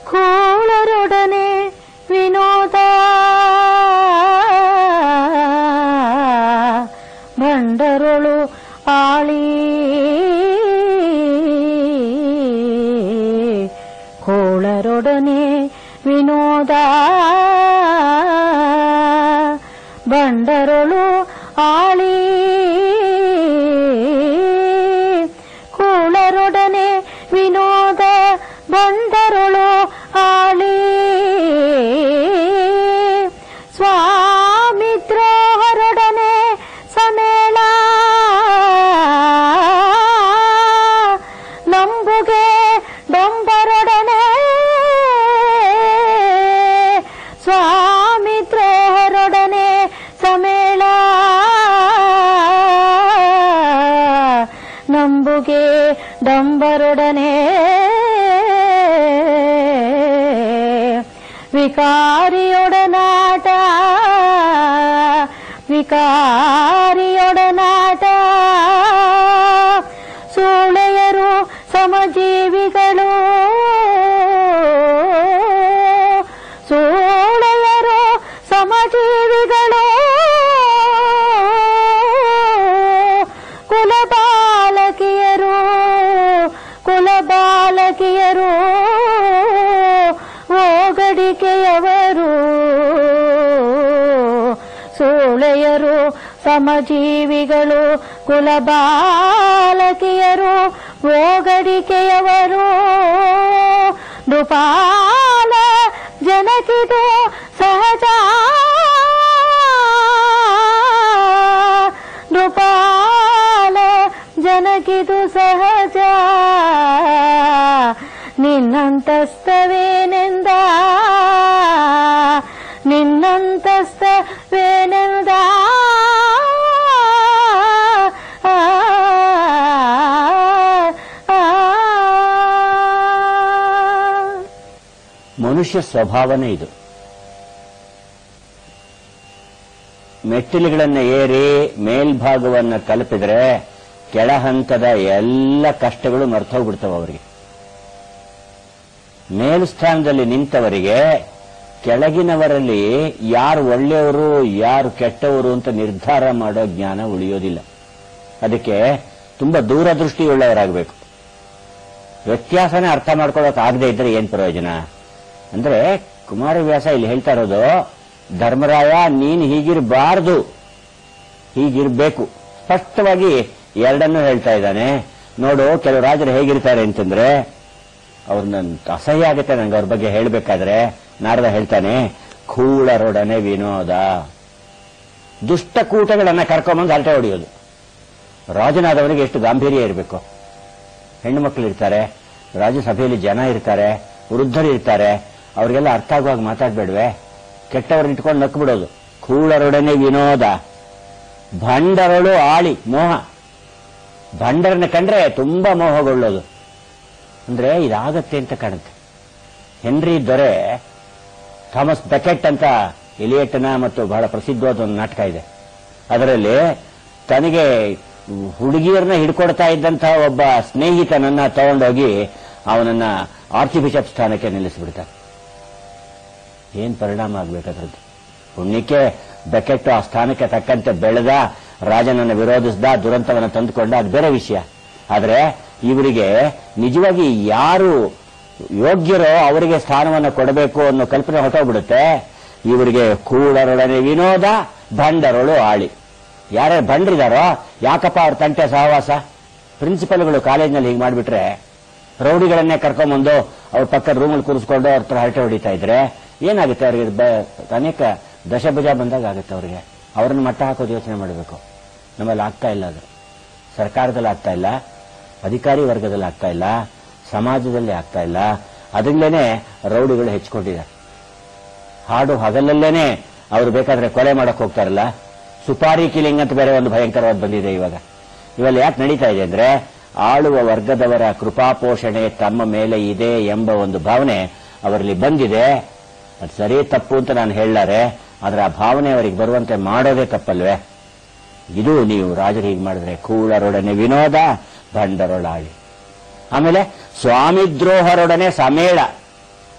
ಕೋಳರೊಡನೆ ವಿನೋದ ಬಂಡರೊಳು ಆಳಿ ಕೋಳರೊಡನೆ ವಿನೋದ ಬಂಡರೊಳು ಆಳಿ ಕೂಳರೊಡನೆ ವಿನೋದ ಬಂಡರೊಳು ಆಳಿ ಸ್ವಾಮಿದ್ರೋಹರೊಡನೆ ಸಮೇಳ ನಂಬುಗೆ ಡೊಂಬರೊಡನೆ ಸ್ವಾಮಿದ್ರೋಹರೊಡನೆ ಸಮೇಳ ನಂಬುಗೆ ಡಂಬರೊಡನೆ ವಿಕಾರಿಯೊಡನಾಟ ವಿಕಾರಿಯೊಡನಾಟ ಸೂಳೆಯರು ಸಮಜೀವಿಗಳು ಸೂಳೆಯರು ಸಮಜೀವಿಗಳು ಕುಲಬಾಲಕಿಯರು ಕುಲಬಾಲಕಿಯರು ಓಗಡಿಕೆಯವರು ಸೂಳೆಯರು ಸಮಜೀವಿಗಳು ಕುಲಬಾಲಕಿಯರು ಓಗಡಿಕೆಯವರು ನೃಪಾಲ ಜನಕಿದು ಸಹಜ ನೃಪಾಲ ಜನಕಿದು ಸಹಜ ನಿನ್ನಂತಸ್ತವೇನೆಂದ ನಿನ್ನಂತಸ್ತವೇನೆಂದ ಆ, ಆ, ಆ. ಮನುಷ್ಯ ಸ್ವಭಾವನೇ ಇದು ಮೆಟ್ಟಿಲುಗಳನ್ನು ಏರಿ ಮೇಲ್ಭಾಗವನ್ನ ತಲುಪಿದ್ರೆ ಕೆಳ ಹಂತದ ಎಲ್ಲ ಕಷ್ಟಗಳು ಮರ್ತೋಗ್ಬಿಡ್ತವೆ ಅವರಿಗೆ ಮೇಲ್ಸ್ಥಾನದಲ್ಲಿ ನಿಂತವರಿಗೆ ಕೆಳಗಿನವರಲ್ಲಿ ಯಾರು ಒಳ್ಳೆಯವರು ಯಾರು ಕೆಟ್ಟವರು ಅಂತ ನಿರ್ಧಾರ ಮಾಡೋ ಜ್ಞಾನ ಉಳಿಯೋದಿಲ್ಲ ಅದಕ್ಕೆ ತುಂಬಾ ದೂರದೃಷ್ಟಿಯುಳ್ಳವರಾಗಬೇಕು ವ್ಯತ್ಯಾಸನೇ ಅರ್ಥ ಮಾಡ್ಕೊಳ್ಳೋಕೆ ಆಗದೆ ಇದ್ರೆ ಏನ್ ಪ್ರಯೋಜನ ಅಂದ್ರೆ ಕುಮಾರವ್ಯಾಸ ಇಲ್ಲಿ ಹೇಳ್ತಾ ಇರೋದು ಧರ್ಮರಾಯ ನೀನ್ ಹೀಗಿರಬಾರ್ದು ಹೀಗಿರ್ಬೇಕು ಸ್ಪಷ್ಟವಾಗಿ ಎರಡನ್ನೂ ಹೇಳ್ತಾ ಇದ್ದಾನೆ ನೋಡು ಕೆಲವು ರಾಜರು ಹೇಗಿರ್ತಾರೆ ಅಂತಂದ್ರೆ ಅವ್ರನ್ನ ಅಸಹ್ಯ ಆಗುತ್ತೆ ನಂಗೆ ಅವ್ರ ಬಗ್ಗೆ ಹೇಳ್ಬೇಕಾದ್ರೆ ನಾರದ ಹೇಳ್ತಾನೆ ಕೂಳರೊಡನೆ ವಿನೋದ ದುಷ್ಟ ಕೂಟಗಳನ್ನ ಕರ್ಕೊಂಬಂದು ಹರಟೆ ಹೊಡೆಯೋದು ರಾಜನಾದವನಿಗೆ ಎಷ್ಟು ಗಾಂಭೀರ್ಯ ಇರಬೇಕು ಹೆಣ್ಣು ಮಕ್ಕಳು ಇರ್ತಾರೆ ರಾಜ್ಯಸಭೆಯಲ್ಲಿ ಜನ ಇರ್ತಾರೆ ವೃದ್ಧರು ಇರ್ತಾರೆ ಅವ್ರಿಗೆಲ್ಲ ಅರ್ಥ ಆಗುವಾಗ ಮಾತಾಡ್ಬೇಡ್ವೆ ಕೆಟ್ಟವ್ರನ್ನ ಇಟ್ಕೊಂಡು ನಕ್ಕು ಬಿಡೋದು ಕೂಳರೊಡನೆ ವಿನೋದ ಭಂಡರಳು ಆಳಿ ಮೋಹ ಭಂಡರನ್ನ ಕಂಡ್ರೆ ತುಂಬಾ ಮೋಹಗೊಳ್ಳೋದು ಅಂದ್ರೆ ಇದಾಗತ್ತೆ ಅಂತ ಕಾಣುತ್ತೆ ಹೆನ್ರಿ ದೊರೆ ಥಾಮಸ್ ಬೆಕೆಟ್ ಅಂತ ಎಲಿಯಟ್ನ ಮತ್ತು ಬಹಳ ಪ್ರಸಿದ್ಧವಾದ ಒಂದು ನಾಟಕ ಇದೆ ಅದರಲ್ಲಿ ತನಗೆ ಹುಡುಗಿಯರನ್ನ ಹಿಡ್ಕೊಡ್ತಾ ಇದ್ದಂತಹ ಒಬ್ಬ ಸ್ನೇಹಿತನನ್ನ ತಗೊಂಡೋಗಿ ಅವನನ್ನ ಆರ್ಚಿ ಬಿಷಪ್ ಸ್ಥಾನಕ್ಕೆ ನಿಲ್ಲಿಸಿಬಿಡ್ತಾರೆ ಏನ್ ಪರಿಣಾಮ ಆಗ್ಬೇಕಾದ್ರದ್ದು ಪುಣ್ಯಕ್ಕೆ ಬೆಕೆಟ್ ಆ ಸ್ಥಾನಕ್ಕೆ ತಕ್ಕಂತೆ ಬೆಳೆದ ರಾಜನನ್ನ ವಿರೋಧಿಸಿದ ದುರಂತವನ್ನ ತಂದುಕೊಂಡ ಅದು ಬೇರೆ ವಿಷಯ ಆದ್ರೆ ಇವರಿಗೆ ನಿಜವಾಗಿ ಯಾರು ಯೋಗ್ಯರೋ ಅವರಿಗೆ ಸ್ಥಾನವನ್ನು ಕೊಡಬೇಕು ಅನ್ನೋ ಕಲ್ಪನೆ ಹೊಟ್ಟೋಗ್ಬಿಡುತ್ತೆ ಇವರಿಗೆ ಕೂಡರೊಡನೆ ವಿನೋದ ಭಂಡರೊಳು ಆಳಿ ಯಾರ್ಯಾರು ಭಂಡ್ರಿದಾರೋ ಯಾಕಪ್ಪ ಅವ್ರ ತಂಟೆ ಸಹವಾಸ ಪ್ರಿನ್ಸಿಪಲ್ಗಳು ಕಾಲೇಜ್ನಲ್ಲಿ ಹೀಗೆ ಮಾಡಿಬಿಟ್ರೆ ರೌಡಿಗಳನ್ನೇ ಕರ್ಕೊಂಬಂದು ಅವ್ರ ಪಕ್ಕದ ರೂಮಲ್ಲಿ ಕೂರಿಸ್ಕೊಂಡು ಅವ್ರ ಹತ್ರ ಹರಟೆ ಹೊಡಿತಾ ಇದ್ರೆ ಏನಾಗುತ್ತೆ ಅವ್ರಿಗೆ ಬ- ಅನೇಕ ದಶಭುಜ ಬಂದಾಗ ಆಗುತ್ತೆ ಅವ್ರಿಗೆ ಅವ್ರನ್ನ ಮಟ್ಟ ಹಾಕೋದು ಯೋಚನೆ ಮಾಡಬೇಕು ನಮ್ಮಲ್ಲಿ ಆಗ್ತಾ ಇಲ್ಲ ಅದು ಸರ್ಕಾರದಲ್ಲಿ ಆಗ್ತಾ ಇಲ್ಲ ಅಧಿಕಾರಿ ವರ್ಗದಲ್ಲಿ ಆಗ್ತಾ ಇಲ್ಲ ಸಮಾಜದಲ್ಲಿ ಆಗ್ತಾ ಇಲ್ಲ ಅದರಿಂದಲೇ ರೌಡಿಗಳು ಹೆಚ್ಚಿಕೊಂಡಿದ್ದಾರೆ ಹಾಡು ಹಗಲಲ್ಲೇನೆ ಅವರು ಬೇಕಾದ್ರೆ ಕೊಲೆ ಮಾಡಕ್ ಹೋಗ್ತಾರಲ್ಲ ಸುಪಾರಿ ಕಿಲಿಂಗ್ ಅಂತ ಬೇರೆ ಒಂದು ಭಯಂಕರವಾದ ಬಂದಿದೆ ಇವಾಗ ಇವೆಲ್ಲ ಯಾಕೆ ನಡೀತಾ ಇದೆ ಅಂದ್ರೆ ಆಳುವ ವರ್ಗದವರ ಕೃಪಾಪೋಷಣೆ ತಮ್ಮ ಮೇಲೆ ಇದೆ ಎಂಬ ಒಂದು ಭಾವನೆ ಅವರಲ್ಲಿ ಬಂದಿದೆ ಅದು ಸರಿ ತಪ್ಪು ಅಂತ ನಾನು ಹೇಳಲಾರೆ ಆದ್ರೆ ಆ ಭಾವನೆ ಅವರಿಗೆ ಬರುವಂತೆ ಮಾಡೋದೇ ತಪ್ಪಲ್ವೇ ಇದು ನೀವು ರಾಜರು ಹೀಗೆ ಮಾಡಿದ್ರೆ ಕೂಳರೊಡನೆ ವಿನೋದ ಭಂಡರೊಳಾಳಿ ಆಮೇಲೆ ಸ್ವಾಮಿ ದ್ರೋಹರೊಡನೆ ಸಮೇಳ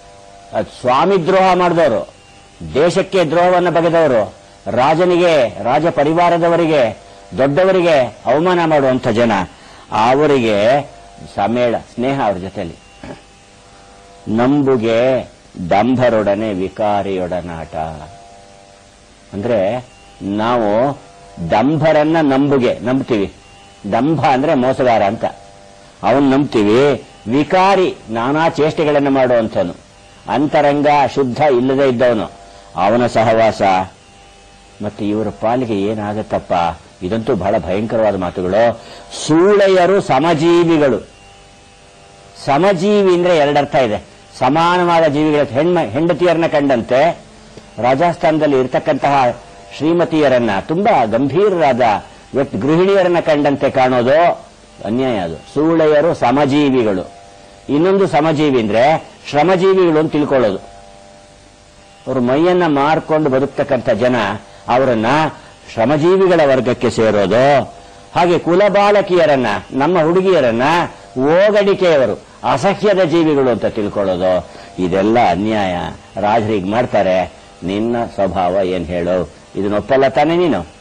ಅದ್ ಸ್ವಾಮಿ ದ್ರೋಹ ಮಾಡಿದವರು ದೇಶಕ್ಕೆ ದ್ರೋಹವನ್ನು ಬಗೆದವರು ರಾಜನಿಗೆ ರಾಜ ಪರಿವಾರದವರಿಗೆ ದೊಡ್ಡವರಿಗೆ ಅವಮಾನ ಮಾಡುವಂತ ಜನ ಅವರಿಗೆ ಸಮೇಳ ಸ್ನೇಹ ಅವ್ರ ಜೊತೆಲಿ ನಂಬುಗೆ ದಂಭರೊಡನೆ ವಿಕಾರಿಯೊಡನಾಟ ಅಂದ್ರೆ ನಾವು ದಂಭರನ್ನ ನಂಬುಗೆ ನಂಬ್ತೀವಿ ದಂಭ ಅಂದ್ರೆ ಮೋಸಗಾರ ಅಂತ ಅವನ್ ನಂಬ್ತೀವಿ ವಿಕಾರಿ ನಾನಾ ಚೇಷ್ಟೆಗಳನ್ನು ಮಾಡುವಂಥವನು ಅಂತರಂಗ ಶುದ್ಧ ಇಲ್ಲದೆ ಇದ್ದವನು ಅವನ ಸಹವಾಸ ಮತ್ತೆ ಇವರ ಪಾಲಿಗೆ ಏನಾಗತ್ತಪ್ಪ ಇದಂತೂ ಬಹಳ ಭಯಂಕರವಾದ ಮಾತುಗಳು ಸೂಳೆಯರು ಸಮಜೀವಿಗಳು ಸಮಜೀವಿ ಅಂದ್ರೆ ಎರಡರ್ಥ ಇದೆ ಸಮಾನವಾದ ಜೀವಿಗಳ ಹೆಣ್ಮ ಹೆಂಡತಿಯರನ್ನ ಕಂಡಂತೆ ರಾಜಸ್ಥಾನದಲ್ಲಿ ಇರ್ತಕ್ಕಂತಹ ಶ್ರೀಮತಿಯರನ್ನ ತುಂಬಾ ಗಂಭೀರರಾದ ವ್ಯಕ್ತಿ ಗೃಹಿಣಿಯರನ್ನ ಕಂಡಂತೆ ಕಾಣೋದು ಅನ್ಯಾಯ ಅದು ಸೂಳೆಯರು ಸಮಜೀವಿಗಳು ಇನ್ನೊಂದು ಸಮಜೀವಿ ಅಂದ್ರೆ ಶ್ರಮಜೀವಿಗಳು ಅಂತ ತಿಳ್ಕೊಳ್ಳೋದು ಅವರು ಮೈಯನ್ನ ಮಾರ್ಕೊಂಡು ಬದುಕ್ತಕ್ಕಂಥ ಜನ ಅವರನ್ನ ಶ್ರಮಜೀವಿಗಳ ವರ್ಗಕ್ಕೆ ಸೇರೋದು ಹಾಗೆ ಕುಲಬಾಲಕಿಯರನ್ನ ನಮ್ಮ ಹುಡುಗಿಯರನ್ನ ಓಗಡಿಕೆಯವರು ಅಸಹ್ಯದ ಜೀವಿಗಳು ಅಂತ ತಿಳ್ಕೊಳ್ಳೋದು ಇದೆಲ್ಲ ಅನ್ಯಾಯ ರಾಜರಿಗೆ ಮಾಡ್ತಾರೆ ನಿನ್ನ ಸ್ವಭಾವ ಏನ್ ಹೇಳು ಇದನ್ನೊಪ್ಪಲ್ಲ ತಾನೇ ನೀನು